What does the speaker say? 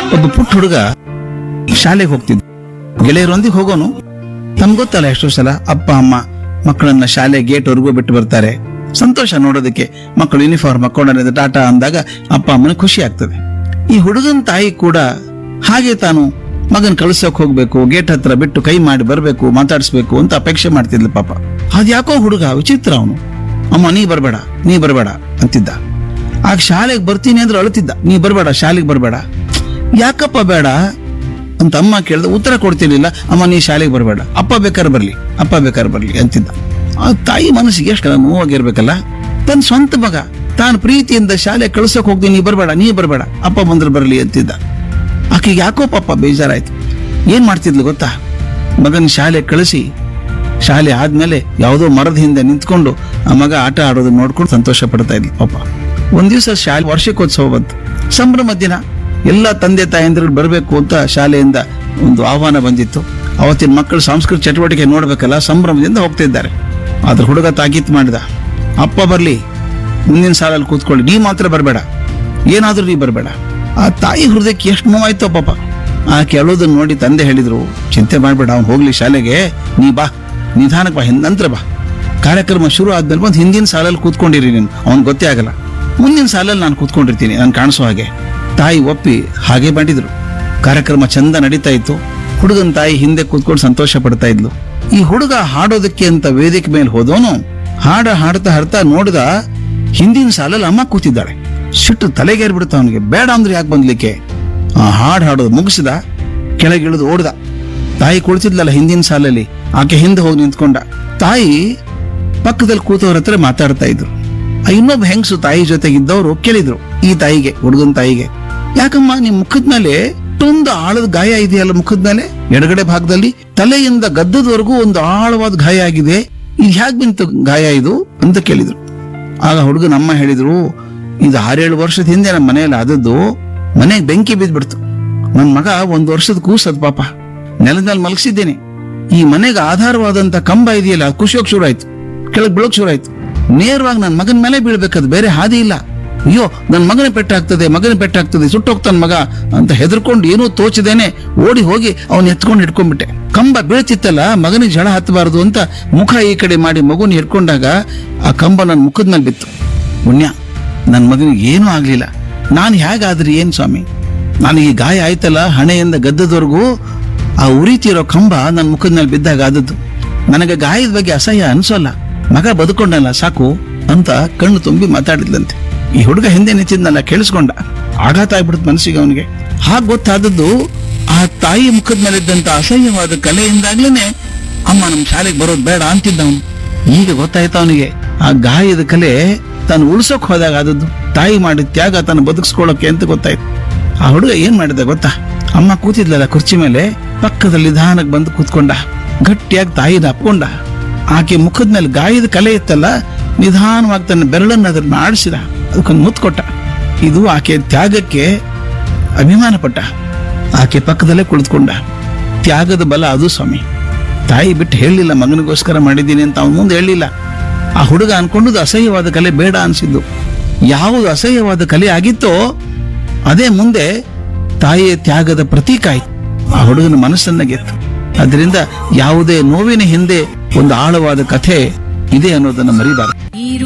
ಒಬ್ಬ ಪುಟ್ಟ ಹುಡುಗ ಶಾಲೆಗೆ ಹೋಗ್ತಿದ್ದ ಗೆಳೆಯರೊಂದಿಗೆ ಹೋಗೋನು ನಮ್ಗೆ ಗೊತ್ತಲ್ಲ ಎಷ್ಟೋ ಸಲ ಅಪ್ಪ ಅಮ್ಮ ಮಕ್ಕಳನ್ನ ಶಾಲೆ ಗೇಟ್ ವರೆಗೂ ಬಿಟ್ಟು ಬರ್ತಾರೆ ಸಂತೋಷ ನೋಡೋದಕ್ಕೆ ಮಕ್ಕಳು ಯೂನಿಫಾರ್ಮ್ ಹಾಕೊಂಡ್ರೆ ಟಾಟಾ ಅಂದಾಗ ಅಪ್ಪ ಅಮ್ಮನ ಖುಷಿ ಆಗ್ತದೆ ಈ ಹುಡುಗನ ತಾಯಿ ಕೂಡ ಹಾಗೆ ತಾನು ಮಗನ್ ಕಳ್ಸೋಕ್ ಹೋಗ್ಬೇಕು ಗೇಟ್ ಹತ್ರ ಬಿಟ್ಟು ಕೈ ಮಾಡಿ ಬರ್ಬೇಕು ಮಾತಾಡಿಸ್ಬೇಕು ಅಂತ ಅಪೇಕ್ಷೆ ಮಾಡ್ತಿದ್ಲು ಪಾಪ ಅದ್ಯಾಕೋ ಹುಡುಗ ವಿಚಿತ್ರ ಅವನು ಅಮ್ಮ ನೀ ಬರಬೇಡ ನೀ ಬರಬೇಡ ಅಂತಿದ್ದ ಆಗ ಶಾಲೆಗೆ ಬರ್ತೀನಿ ಅಂದ್ರೆ ಅಳ್ತಿದ್ದ ನೀ ಬರಬೇಡ ಶಾಲೆಗೆ ಬರಬೇಡ ಯಾಕಪ್ಪ ಬೇಡ ಅಂತ ಅಮ್ಮ ಕೇಳಿದ ಉತ್ತರ ಕೊಡ್ತಿರ್ಲಿಲ್ಲ ಅಮ್ಮ ನೀ ಶಾಲೆಗೆ ಬರಬೇಡ ಅಪ್ಪ ಬೇಕಾದ್ರೆ ಬರ್ಲಿ ಅಪ್ಪ ಬೇಕಾದ್ರೆ ಬರ್ಲಿ ಅಂತಿದ್ದ ಆ ತಾಯಿ ಮನಸ್ಸಿಗೆ ಎಷ್ಟು ನೋವಾಗಿರ್ಬೇಕಲ್ಲ ತನ್ನ ಸ್ವಂತ ಮಗ ತಾನು ಪ್ರೀತಿಯಿಂದ ಶಾಲೆ ಕಳ್ಸಕ್ ಹೋಗ್ತೀನಿ ನೀ ಬರಬೇಡ ನೀ ಬರಬೇಡ ಅಪ್ಪ ಬಂದ್ರೆ ಬರ್ಲಿ ಅಂತಿದ್ದ ಆಕೆಗೆ ಯಾಕೋ ಪಾಪ ಬೇಜಾರಾಯ್ತು ಏನ್ ಮಾಡ್ತಿದ್ಲು ಗೊತ್ತಾ ಮಗನ ಶಾಲೆ ಕಳಿಸಿ ಶಾಲೆ ಆದ್ಮೇಲೆ ಯಾವುದೋ ಮರದ ಹಿಂದೆ ನಿಂತ್ಕೊಂಡು ಆ ಮಗ ಆಟ ಆಡೋದು ನೋಡ್ಕೊಂಡು ಸಂತೋಷ ಪಡ್ತಾ ಇದ್ಲು ಪಾಪ ಒಂದ್ ದಿವಸ ಶಾಲೆ ವಾರ್ಷಿಕೋತ್ಸವ ಬಂತು ಸಂಭ್ರಮ ದಿನ ಎಲ್ಲ ತಂದೆ ತಾಯಂದಿರು ಬರಬೇಕು ಅಂತ ಶಾಲೆಯಿಂದ ಒಂದು ಆಹ್ವಾನ ಬಂದಿತ್ತು ಅವತ್ತಿನ ಮಕ್ಕಳು ಸಾಂಸ್ಕೃತಿಕ ಚಟುವಟಿಕೆ ನೋಡ್ಬೇಕಲ್ಲ ಸಂಭ್ರಮದಿಂದ ಹೋಗ್ತಿದ್ದಾರೆ ಆದ್ರೆ ಹುಡುಗ ತಾಕೀತ್ ಮಾಡಿದ ಅಪ್ಪ ಬರ್ಲಿ ಮುಂದಿನ ಸಾಲಲ್ಲಿ ಕೂತ್ಕೊಳ್ಳಿ ನೀ ಮಾತ್ರ ಬರಬೇಡ ಏನಾದ್ರೂ ನೀ ಬರಬೇಡ ಆ ತಾಯಿ ಹೃದಯಕ್ಕೆ ಎಷ್ಟು ನೋವಾಯ್ತೋ ಪಾಪ ಆ ಕೇಳೋದನ್ನ ನೋಡಿ ತಂದೆ ಹೇಳಿದ್ರು ಚಿಂತೆ ಮಾಡ್ಬೇಡ ಅವ್ನು ಹೋಗ್ಲಿ ಶಾಲೆಗೆ ನೀ ಬಾ ನಿಧಾನಕ್ಕೆ ಬಾ ಹಿಂದ್ ನಂತರ ಬಾ ಕಾರ್ಯಕ್ರಮ ಶುರು ಆದ್ಮೇಲೆ ಬಂದು ಹಿಂದಿನ ಸಾಲಲ್ಲಿ ಕೂತ್ಕೊಂಡಿರಿ ನೀನು ಅವ್ನ್ ಗೊತ್ತೇ ಆಗಲ್ಲ ಮುಂದಿನ ಸಾಲಲ್ಲಿ ನಾನು ಕೂತ್ಕೊಂಡಿರ್ತೀನಿ ನಾನು ಕಾಣಿಸೋ ಹಾಗೆ ತಾಯಿ ಒಪ್ಪಿ ಹಾಗೆ ಮಾಡಿದ್ರು ಕಾರ್ಯಕ್ರಮ ಚಂದ ನಡೀತಾ ಇತ್ತು ಹುಡುಗನ ತಾಯಿ ಹಿಂದೆ ಕೂತ್ಕೊಂಡು ಸಂತೋಷ ಪಡ್ತಾ ಇದ್ಲು ಈ ಹುಡುಗ ಹಾಡೋದಕ್ಕೆ ಅಂತ ವೇದಿಕೆ ಮೇಲೆ ಹೋದವನು ಹಾಡ ಹಾಡ್ತಾ ಹಾಡ್ತಾ ನೋಡಿದ ಹಿಂದಿನ ಸಾಲಲ್ಲಿ ಅಮ್ಮ ಕೂತಿದ್ದಾಳೆ ಸಿಟ್ಟು ತಲೆಗೇರ್ಬಿಡ್ತ ಅವನಿಗೆ ಬೇಡ ಅಂದ್ರೆ ಯಾಕೆ ಬಂದ್ಲಿಕ್ಕೆ ಆ ಹಾಡು ಹಾಡೋದು ಮುಗಿಸಿದ ಕೆಳಗಿಳಿದು ಓಡ್ದ ತಾಯಿ ಕುಳಿತಿದ್ಲಲ್ಲ ಹಿಂದಿನ ಸಾಲಲ್ಲಿ ಆಕೆ ಹಿಂದೆ ಹೋಗಿ ನಿಂತ್ಕೊಂಡ ತಾಯಿ ಪಕ್ಕದಲ್ಲಿ ಕೂತವ್ರ ಹತ್ರ ಮಾತಾಡ್ತಾ ಇದ್ರು ಆ ಇನ್ನೊಬ್ಬ ಹೆಂಗಸು ತಾಯಿ ಜೊತೆಗಿದ್ದವರು ಕೇಳಿದ್ರು ಈ ತಾಯಿಗೆ ಹುಡುಗನ ತಾಯಿಗೆ ಯಾಕಮ್ಮ ನಿಮ್ ಮುಖದ ಮೇಲೆ ಒಂದು ಆಳದ ಗಾಯ ಇದೆಯಲ್ಲ ಮುಖದ ಮೇಲೆ ಎಡಗಡೆ ಭಾಗದಲ್ಲಿ ತಲೆಯಿಂದ ಗದ್ದದವರೆಗೂ ಒಂದು ಆಳವಾದ ಗಾಯ ಆಗಿದೆ ಇದು ಹ್ಯಾಕ್ ಬಿಂತು ಗಾಯ ಇದು ಅಂತ ಕೇಳಿದ್ರು ಆಗ ಹುಡುಗನ ಅಮ್ಮ ಹೇಳಿದ್ರು ಇದು ಆರೇಳು ವರ್ಷದ ಹಿಂದೆ ನಮ್ಮ ಮನೆಯಲ್ಲಿ ಆದದ್ದು ಮನೆಗೆ ಬೆಂಕಿ ಬಿದ್ದ್ಬಿಡ್ತು ನನ್ ಮಗ ಒಂದ್ ವರ್ಷದ ಕೂಸದ್ ಪಾಪ ನೆಲದ ಮೇಲೆ ಮಲಗಿಸಿದ್ದೇನೆ ಈ ಮನೆಗೆ ಆಧಾರವಾದಂತ ಕಂಬ ಇದೆಯಲ್ಲ ಅದು ಖುಷಿಯೋಗ್ ಶುರು ಆಯ್ತು ಕೆಳಗ್ ಬೀಳೋಕ್ ಶುರು ಆಯ್ತು ನೇರವಾಗಿ ನನ್ನ ಮಗನ ಮೇಲೆ ಬೀಳ್ಬೇಕದು ಬೇರೆ ಹಾದಿ ಇಲ್ಲ ಅಯ್ಯೋ ನನ್ನ ಮಗನ ಪೆಟ್ಟಾಗ್ತದೆ ಮಗನ ಪೆಟ್ಟಾಗ್ತದೆ ಸುಟ್ಟೋಗ್ತಾನ ಮಗ ಅಂತ ಹೆದರ್ಕೊಂಡು ಏನೂ ತೋಚದೇನೆ ಓಡಿ ಹೋಗಿ ಅವನ್ ಎತ್ಕೊಂಡು ಹಿಡ್ಕೊಂಡ್ಬಿಟ್ಟೆ ಕಂಬ ಬೀಳ್ತಿತ್ತಲ್ಲ ಮಗನಿಗೆ ಜಳ ಹತ್ತಬಾರದು ಅಂತ ಮುಖ ಈ ಕಡೆ ಮಾಡಿ ಮಗುನ ಹಿಡ್ಕೊಂಡಾಗ ಆ ಕಂಬ ನನ್ನ ಮುಖದ ಮೇಲೆ ಬಿತ್ತು ಪುಣ್ಯ ನನ್ನ ಮಗನಿಗೆ ಏನೂ ಆಗ್ಲಿಲ್ಲ ನಾನು ಹೇಗಾದ್ರಿ ಏನ್ ಸ್ವಾಮಿ ನನಗೆ ಈ ಗಾಯ ಆಯ್ತಲ್ಲ ಹಣೆಯಿಂದ ಗದ್ದದವರೆಗೂ ಆ ಉರಿತಿರೋ ಕಂಬ ನನ್ನ ಮುಖದ ಮೇಲೆ ಬಿದ್ದಾಗ ಆದದ್ದು ನನಗೆ ಗಾಯದ ಬಗ್ಗೆ ಅಸಹ್ಯ ಅನ್ಸೋಲ್ಲ ಮಗ ಬದುಕೊಂಡಲ್ಲ ಸಾಕು ಅಂತ ಕಣ್ಣು ತುಂಬಿ ಮಾತಾಡಿದ್ಲಂತೆ ಈ ಹುಡುಗ ಹಿಂದೆ ನಿಂತಿದ್ನಲ್ಲ ಕೇಳಿಸ್ಕೊಂಡ ಆಘಾತ ಆಗ್ಬಿಡುತ್ತೆ ಮನಸ್ಸಿಗೆ ಅವನಿಗೆ ಹಾಗೆ ಗೊತ್ತಾದದ್ದು ಆ ತಾಯಿ ಮುಖದ ಮೇಲೆ ಇದ್ದಂತ ಅಸಹ್ಯವಾದ ಕಲೆಯಿಂದಾಗ್ಲೇನೆ ಅಮ್ಮ ನಮ್ಮ ಶಾಲೆಗೆ ಬರೋದು ಬೇಡ ಅಂತಿದ್ದ ಅವನು ಈಗ ಗೊತ್ತಾಯ್ತು ಅವನಿಗೆ ಆ ಗಾಯದ ಕಲೆ ತಾನು ಉಳ್ಸೋಕ್ ಹೋದಾಗ ಆದದ್ದು ತಾಯಿ ಮಾಡಿದ ತ್ಯಾಗ ತಾನು ಬದುಕಿಸ್ಕೊಳ್ಳೋಕೆ ಅಂತ ಗೊತ್ತಾಯ್ತು ಆ ಹುಡುಗ ಏನ್ ಮಾಡಿದ ಗೊತ್ತಾ ಅಮ್ಮ ಕೂತಿದ್ಲಲ್ಲ ಕುರ್ಚಿ ಮೇಲೆ ಪಕ್ಕದಲ್ಲಿ ನಿಧಾನಕ್ಕೆ ಬಂದು ಕೂತ್ಕೊಂಡ ಗಟ್ಟಿಯಾಗಿ ತಾಯಿನ ಅಪ್ಕೊಂಡ ಆಕೆ ಮುಖದ ಮೇಲೆ ಗಾಯದ ಕಲೆ ಇತ್ತಲ್ಲ ನಿಧಾನವಾಗಿ ತನ್ನ ಬೆರಳನ್ನು ಅದನ್ನ ಆಡಿಸಿದ ಅದಕ್ಕೊಂದು ಮುತ್ತು ಕೊಟ್ಟ ಇದು ಆಕೆ ತ್ಯಾಗಕ್ಕೆ ಅಭಿಮಾನ ಪಟ್ಟ ಆಕೆ ಪಕ್ಕದಲ್ಲೇ ಕುಳಿತುಕೊಂಡ ತ್ಯಾಗದ ಬಲ ಅದು ಸ್ವಾಮಿ ತಾಯಿ ಬಿಟ್ಟು ಹೇಳಲಿಲ್ಲ ಮಗನಿಗೋಸ್ಕರ ಮಾಡಿದ್ದೀನಿ ಅಂತ ಅವನ ಮುಂದೆ ಹೇಳಲಿಲ್ಲ ಆ ಹುಡುಗ ಅನ್ಕೊಂಡದ್ದು ಅಸಹ್ಯವಾದ ಕಲೆ ಬೇಡ ಅನ್ಸಿದ್ದು ಯಾವುದು ಅಸಹ್ಯವಾದ ಕಲೆ ಆಗಿತ್ತೋ ಅದೇ ಮುಂದೆ ತಾಯಿಯ ತ್ಯಾಗದ ಪ್ರತೀಕ ಆಯ್ತು ಆ ಹುಡುಗನ ಮನಸ್ಸನ್ನ ಗೆತ್ತು ಅದರಿಂದ ಯಾವುದೇ ನೋವಿನ ಹಿಂದೆ ಒಂದು ಆಳವಾದ ಕಥೆ ಇದೆ ಅನ್ನೋದನ್ನ ಮರಿಬಾರದು ಈ